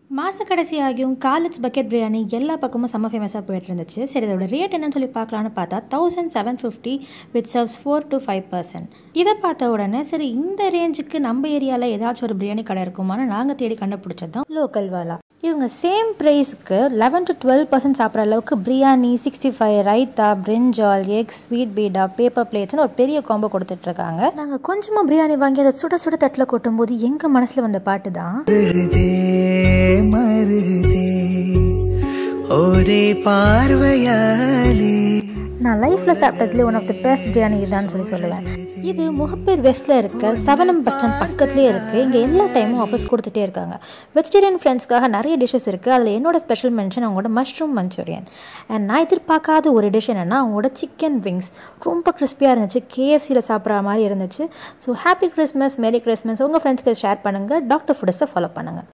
மாத கடைசி ஆகியும் காலேஜ் பக்கெட் பிரியாணி எல்லா பக்கமும் செம்ம ஃபேமஸாக போயிட்டு இருந்துச்சு சரி இதோட ரேட் என்னன்னு சொல்லி பார்க்கலான்னு பார்த்தா thousand seven fifty with serves four to five percent இதை பார்த்த உடனே சரி இந்த ரேஞ்சுக்கு நம்ம ஏரியாவில் ஏதாச்சும் ஒரு பிரியாணி கடை இருக்குமான்னு நாங்கள் தேடி கண்டுபிடிச்சது தான் லோக்கல் வாலா இவங்க சேம் ப்ரைஸ்க்கு லெவன் டு டுவெல் பர்சன்ட் சாப்பிட்ற அளவுக்கு biryani sixty five raita brinjal egg sweet beeda paper பிளேட்ஸ்னு ஒரு பெரிய காம்போ கொடுத்துட்ருக்காங்க நாங்கள் கொஞ்சமாக பிரியாணி வாங்கி அதை சுட சுட தட்டில் கொட்டும்போது எங்கள் மனசில் வந்த பாட்டு தான் மருதே மருதே ஒரே பார்வையாலே நான் லைஃப்பில் சாப்பிட்டதுலேயே one of the best biryani இதுதான் சொல்லி சொல்லுவேன் இது முகப்பேர் வெஸ்ட்டில் இருக்க செவனம் பஸ் ஸ்டாண்ட் பக்கத்துலேயே இருக்குது இங்கே எல்லா டைமும் ஆஃபர்ஸ் கொடுத்துட்டே இருக்காங்க வெஜிடேரியன் ஃப்ரெண்ட்ஸ்க்காக நிறைய டிஷ்ஷஸ் இருக்குது அதில் என்னோட ஸ்பெஷல் மென்ஷன் அவங்களோட மஷ்ரூம் மஞ்சூரியன் அண்ட் நான் எதிர்பார்க்காத ஒரு டிஷ் என்னென்னா அவங்களோட சிக்கன் விங்ஸ் ரொம்ப கிறிஸ்பியாக இருந்துச்சு கேஎஃப்சியில் சாப்பிட்ற மாதிரி இருந்துச்சு so happy Christmas merry Christmas உங்கள் ஃப்ரெண்ட்ஸ்க்கு ஷேர் பண்ணுங்கள் டாக்டர் ஃபுட்ஸை ஃபாலோ பண்ணுங்கள்